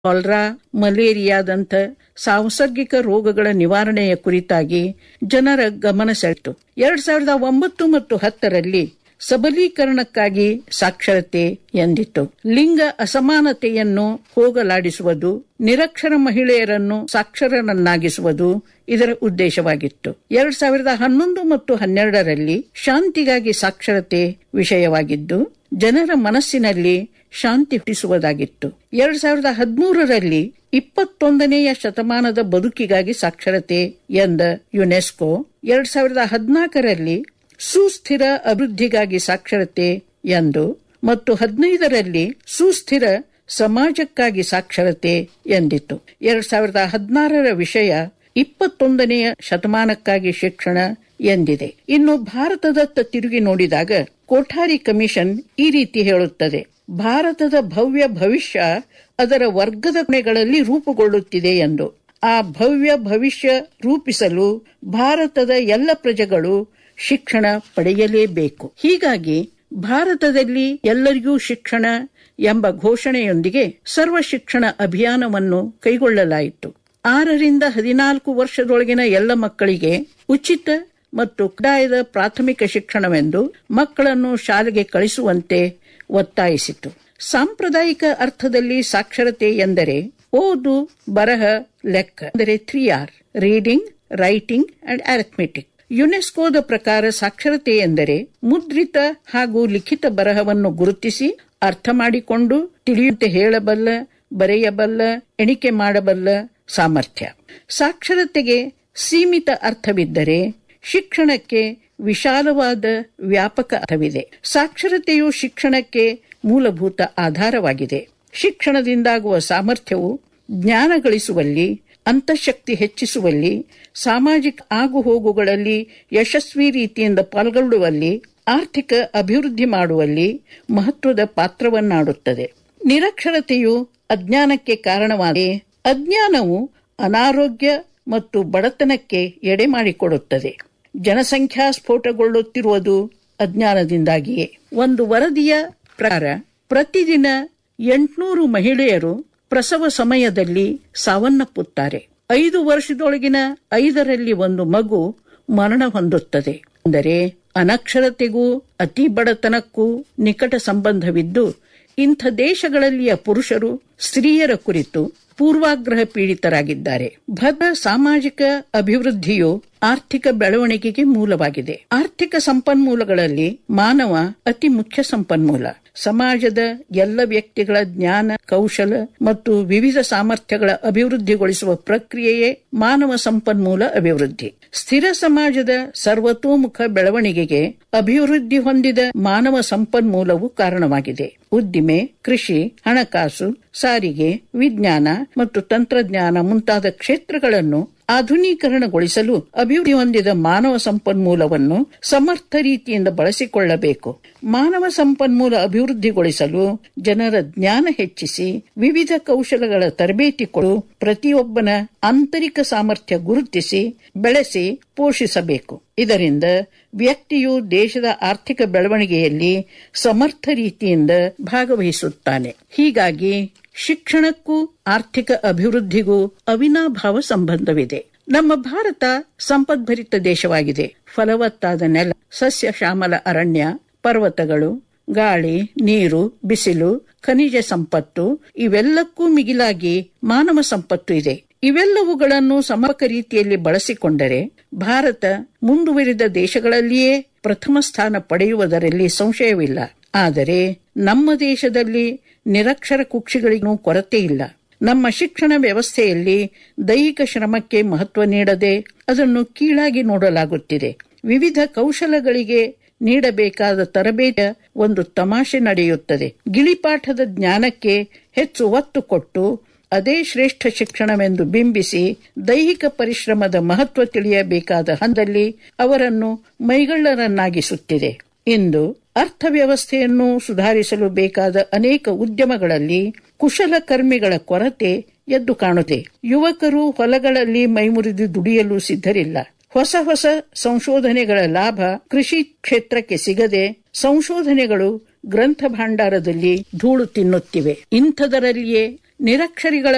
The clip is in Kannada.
ಕಾಲ್ರಾ ಮಲೇರಿಯಾದಂಥ ಸಾಂಸರ್ಗಿಕ ರೋಗಗಳ ನಿವಾರಣೆಯ ಕುರಿತಾಗಿ ಜನರ ಗಮನ ಸೆಳೆಯಿತು ಎರಡ್ ಸಾವಿರದ ಒಂಬತ್ತು ಮತ್ತು ಹತ್ತರಲ್ಲಿ ಸಬಲೀಕರಣಕ್ಕಾಗಿ ಸಾಕ್ಷರತೆ ಎಂದಿತ್ತು ಲಿಂಗ ಅಸಮಾನತೆಯನ್ನು ಹೋಗಲಾಡಿಸುವುದು ನಿರಕ್ಷರ ಮಹಿಳೆಯರನ್ನು ಸಾಕ್ಷರರನ್ನಾಗಿಸುವುದು ಇದರ ಉದ್ದೇಶವಾಗಿತ್ತು ಎರಡ್ ಸಾವಿರದ ಹನ್ನೊಂದು ಮತ್ತು ಹನ್ನೆರಡರಲ್ಲಿ ಶಾಂತಿಗಾಗಿ ಸಾಕ್ಷರತೆ ವಿಷಯವಾಗಿದ್ದು ಜನರ ಮನಸ್ಸಿನಲ್ಲಿ ಶಾಂತಿ ಹುಟ್ಟಿಸುವುದಾಗಿತ್ತು ಎರಡ್ ಸಾವಿರದ ಹದಿಮೂರರಲ್ಲಿ ಇಪ್ಪತ್ತೊಂದನೆಯ ಶತಮಾನದ ಬದುಕಿಗಾಗಿ ಸಾಕ್ಷರತೆ ಎಂದ ಯುನೆಸ್ಕೋ ಎರಡ್ ಸಾವಿರದ ಹದಿನಾಲ್ಕರಲ್ಲಿ ಸುಸ್ಥಿರ ಅಭಿವೃದ್ಧಿಗಾಗಿ ಸಾಕ್ಷರತೆ ಎಂದು ಮತ್ತು ಹದಿನೈದರಲ್ಲಿ ಸುಸ್ಥಿರ ಸಮಾಜಕ್ಕಾಗಿ ಸಾಕ್ಷರತೆ ಎಂದಿತ್ತು ಎರಡ್ ಸಾವಿರದ ಹದಿನಾರರ ವಿಷಯ ಇಪ್ಪತ್ತೊಂದನೆಯ ಶತಮಾನಕ್ಕಾಗಿ ಶಿಕ್ಷಣ ಎಂದಿದೆ ಇನ್ನು ಭಾರತದತ್ತ ತಿರುಗಿ ನೋಡಿದಾಗ ಕೋಠಾರಿ ಕಮಿಷನ್ ಈ ರೀತಿ ಹೇಳುತ್ತದೆ ಭಾರತದ ಭವ್ಯ ಭವಿಷ್ಯ ಅದರ ವರ್ಗದ ಕೊನೆಗಳಲ್ಲಿ ರೂಪುಗೊಳ್ಳುತ್ತಿದೆ ಎಂದು ಆ ಭವ್ಯ ಭವಿಷ್ಯ ರೂಪಿಸಲು ಭಾರತದ ಎಲ್ಲ ಪ್ರಜೆಗಳು ಶಿಕ್ಷಣ ಪಡೆಯಲೇಬೇಕು ಹೀಗಾಗಿ ಭಾರತದಲ್ಲಿ ಎಲ್ಲರಿಗೂ ಶಿಕ್ಷಣ ಎಂಬ ಘೋಷಣೆಯೊಂದಿಗೆ ಸರ್ವ ಶಿಕ್ಷಣ ಅಭಿಯಾನವನ್ನು ಕೈಗೊಳ್ಳಲಾಯಿತು ಆರರಿಂದ ಹದಿನಾಲ್ಕು ವರ್ಷದೊಳಗಿನ ಎಲ್ಲ ಮಕ್ಕಳಿಗೆ ಉಚಿತ ಮತ್ತು ಕಡ್ಡಾಯದ ಪ್ರಾಥಮಿಕ ಶಿಕ್ಷಣವೆಂದು ಮಕ್ಕಳನ್ನು ಶಾಲೆಗೆ ಕಳಿಸುವಂತೆ ಒತ್ತಾಯಿಸಿತು ಸಾಂಪ್ರದಾಯಿಕ ಅರ್ಥದಲ್ಲಿ ಸಾಕ್ಷರತೆ ಎಂದರೆ ಓದು ಬರಹ ಲೆಕ್ಕ ಅಂದರೆ three R reading writing and arithmetic ಯುನೆಸ್ಕೋದ ಪ್ರಕಾರ ಸಾಕ್ಷರತೆ ಎಂದರೆ ಮುದ್ರಿತ ಹಾಗೂ ಲಿಖಿತ ಬರಹವನ್ನು ಗುರುತಿಸಿ ಅರ್ಥ ಮಾಡಿಕೊಂಡು ತಿಳಿಯುವಂತೆ ಹೇಳಬಲ್ಲ ಬರೆಯಬಲ್ಲ ಎಣಿಕೆ ಮಾಡಬಲ್ಲ ಸಾಮರ್ಥ್ಯ ಸಾಕ್ಷರತೆಗೆ ಸೀಮಿತ ಅರ್ಥವಿದ್ದರೆ ಶಿಕ್ಷಣಕ್ಕೆ ವಿಶಾಲವಾದ ವ್ಯಾಪಕ ಅರ್ಥವಿದೆ ಸಾಕ್ಷರತೆಯು ಶಿಕ್ಷಣಕ್ಕೆ ಮೂಲಭೂತ ಆಧಾರವಾಗಿದೆ ಶಿಕ್ಷಣದಿಂದಾಗುವ ಸಾಮರ್ಥ್ಯವು ಜ್ಞಾನ ಗಳಿಸುವಲ್ಲಿ ಅಂತಃಶಕ್ತಿ ಹೆಚ್ಚಿಸುವಲ್ಲಿ ಸಾಮಾಜಿಕ ಆಗುಹೋಗುಗಳಲ್ಲಿ ಯಶಸ್ವಿ ರೀತಿಯಿಂದ ಪಾಲ್ಗೊಳ್ಳುವಲ್ಲಿ ಆರ್ಥಿಕ ಅಭಿವೃದ್ಧಿ ಮಾಡುವಲ್ಲಿ ಮಹತ್ವದ ಪಾತ್ರವನ್ನಾಡುತ್ತದೆ ನಿರಕ್ಷರತೆಯು ಅಜ್ಞಾನಕ್ಕೆ ಕಾರಣವಾಗಿ ಅಜ್ಞಾನವು ಅನಾರೋಗ್ಯ ಮತ್ತು ಬಡತನಕ್ಕೆ ಎಡೆ ಮಾಡಿಕೊಡುತ್ತದೆ ಜನಸಂಖ್ಯಾ ಸ್ಫೋಟಗೊಳ್ಳುತ್ತಿರುವುದು ಅಜ್ಞಾನದಿಂದಾಗಿಯೇ ಒಂದು ವರದಿಯ ಪ್ರಕಾರ ಪ್ರತಿದಿನ ಎಂಟುನೂರು ಮಹಿಳೆಯರು ಪ್ರಸವ ಸಮಯದಲ್ಲಿ ಸಾವನ್ನಪ್ಪುತ್ತಾರೆ ಐದು ವರ್ಷದೊಳಗಿನ ಐದರಲ್ಲಿ ಒಂದು ಮಗು ಮರಣ ಹೊಂದುತ್ತದೆ ಅಂದರೆ ಅನಕ್ಷರತೆಗೂ ಅತಿ ಬಡತನಕ್ಕೂ ನಿಕಟ ಸಂಬಂಧವಿದ್ದು ಇಂಥ ದೇಶಗಳಲ್ಲಿಯ ಪುರುಷರು ಸ್ತ್ರೀಯರ ಕುರಿತು ಪೂರ್ವಾಗ್ರಹ ಪೀಡಿತರಾಗಿದ್ದಾರೆ ಭದ್ರ ಸಾಮಾಜಿಕ ಅಭಿವೃದ್ಧಿಯು ಆರ್ಥಿಕ ಬೆಳವಣಿಗೆಗೆ ಮೂಲವಾಗಿದೆ ಆರ್ಥಿಕ ಸಂಪನ್ಮೂಲಗಳಲ್ಲಿ ಮಾನವ ಅತಿ ಮುಖ್ಯ ಸಂಪನ್ಮೂಲ ಸಮಾಜದ ಎಲ್ಲ ವ್ಯಕ್ತಿಗಳ ಜ್ಞಾನ ಕೌಶಲ ಮತ್ತು ವಿವಿಧ ಸಾಮರ್ಥ್ಯಗಳ ಅಭಿವೃದ್ಧಿಗೊಳಿಸುವ ಪ್ರಕ್ರಿಯೆಯೇ ಮಾನವ ಸಂಪನ್ಮೂಲ ಅಭಿವೃದ್ಧಿ ಸ್ಥಿರ ಸಮಾಜದ ಸರ್ವತೋಮುಖ ಬೆಳವಣಿಗೆಗೆ ಅಭಿವೃದ್ಧಿ ಹೊಂದಿದ ಮಾನವ ಸಂಪನ್ಮೂಲವು ಕಾರಣವಾಗಿದೆ ಉದ್ದಿಮೆ ಕೃಷಿ ಹಣಕಾಸು ಸಾರಿಗೆ ವಿಜ್ಞಾನ ಮತ್ತು ತಂತ್ರಜ್ಞಾನ ಮುಂತಾದ ಕ್ಷೇತ್ರಗಳನ್ನು ಆಧುನೀಕರಣಗೊಳಿಸಲು ಅಭಿವೃದ್ಧಿ ಹೊಂದಿದ ಮಾನವ ಸಂಪನ್ಮೂಲವನ್ನು ಸಮರ್ಥ ರೀತಿಯಿಂದ ಬಳಸಿಕೊಳ್ಳಬೇಕು ಮಾನವ ಸಂಪನ್ಮೂಲ ಅಭಿವೃದ್ಧಿಗೊಳಿಸಲು ಜನರ ಜ್ಞಾನ ಹೆಚ್ಚಿಸಿ ವಿವಿಧ ಕೌಶಲಗಳ ತರಬೇತಿ ಕೊಡು ಪ್ರತಿಯೊಬ್ಬನ ಆಂತರಿಕ ಸಾಮರ್ಥ್ಯ ಗುರುತಿಸಿ ಬೆಳೆಸಿ ಪೋಷಿಸಬೇಕು ಇದರಿಂದ ವ್ಯಕ್ತಿಯು ದೇಶದ ಆರ್ಥಿಕ ಬೆಳವಣಿಗೆಯಲ್ಲಿ ಸಮರ್ಥ ರೀತಿಯಿಂದ ಭಾಗವಹಿಸುತ್ತಾನೆ ಹೀಗಾಗಿ ಶಿಕ್ಷಣಕ್ಕೂ ಆರ್ಥಿಕ ಅಭಿವೃದ್ಧಿಗೂ ಅವಿನಾಭಾವ ಸಂಬಂಧವಿದೆ ನಮ್ಮ ಭಾರತ ಸಂಪದ್ಭರಿತ ದೇಶವಾಗಿದೆ ಫಲವತ್ತಾದ ನೆಲ ಸಸ್ಯ ಶ್ಯಾಮಲ ಅರಣ್ಯ ಪರ್ವತಗಳು ಗಾಳಿ ನೀರು ಬಿಸಿಲು ಖನಿಜ ಸಂಪತ್ತು ಇವೆಲ್ಲಕ್ಕೂ ಮಿಗಿಲಾಗಿ ಮಾನವ ಸಂಪತ್ತು ಇದೆ ಇವೆಲ್ಲವುಗಳನ್ನು ಸಮರ್ಪಕ ರೀತಿಯಲ್ಲಿ ಬಳಸಿಕೊಂಡರೆ ಭಾರತ ಮುಂದುವರಿದ ದೇಶಗಳಲ್ಲಿಯೇ ಪ್ರಥಮ ಸ್ಥಾನ ಪಡೆಯುವುದರಲ್ಲಿ ಸಂಶಯವಿಲ್ಲ ಆದರೆ ನಮ್ಮ ದೇಶದಲ್ಲಿ ನಿರಕ್ಷರ ಕುಕ್ಷಿಗಳಿಗೂ ಕೊರತೆ ಇಲ್ಲ ನಮ್ಮ ಶಿಕ್ಷಣ ವ್ಯವಸ್ಥೆಯಲ್ಲಿ ದೈಹಿಕ ಶ್ರಮಕ್ಕೆ ಮಹತ್ವ ನೀಡದೆ ಅದನ್ನು ಕೀಳಾಗಿ ನೋಡಲಾಗುತ್ತಿದೆ ವಿವಿಧ ಕೌಶಲಗಳಿಗೆ ನೀಡಬೇಕಾದ ತರಬೇತಿಯ ಒಂದು ತಮಾಷೆ ನಡೆಯುತ್ತದೆ ಗಿಳಿಪಾಠದ ಜ್ಞಾನಕ್ಕೆ ಹೆಚ್ಚು ಒತ್ತು ಕೊಟ್ಟು ಅದೇ ಶ್ರೇಷ್ಠ ಶಿಕ್ಷಣವೆಂದು ಬಿಂಬಿಸಿ ದೈಹಿಕ ಪರಿಶ್ರಮದ ಮಹತ್ವ ತಿಳಿಯಬೇಕಾದ ಹಂತದಲ್ಲಿ ಅವರನ್ನು ಮೈಗಳ್ಳರನ್ನಾಗಿಸುತ್ತಿದೆ ಇಂದು ಅರ್ಥವ್ಯವಸ್ಥೆಯನ್ನು ಸುಧಾರಿಸಲು ಬೇಕಾದ ಅನೇಕ ಉದ್ಯಮಗಳಲ್ಲಿ ಕುಶಲಕರ್ಮಿಗಳ ಕೊರತೆ ಎದ್ದು ಕಾಣುತ್ತೆ ಯುವಕರು ಹೊಲಗಳಲ್ಲಿ ಮೈಮುರಿದು ದುಡಿಯಲು ಸಿದ್ಧರಿಲ್ಲ ಹೊಸ ಹೊಸ ಸಂಶೋಧನೆಗಳ ಲಾಭ ಕೃಷಿ ಕ್ಷೇತ್ರಕ್ಕೆ ಸಿಗದೆ ಸಂಶೋಧನೆಗಳು ಗ್ರಂಥ ಭಾಂಡಾರದಲ್ಲಿ ಧೂಳು ತಿನ್ನುತ್ತಿವೆ ಇಂಥದರಲ್ಲಿಯೇ ನಿರಕ್ಷರಿಗಳ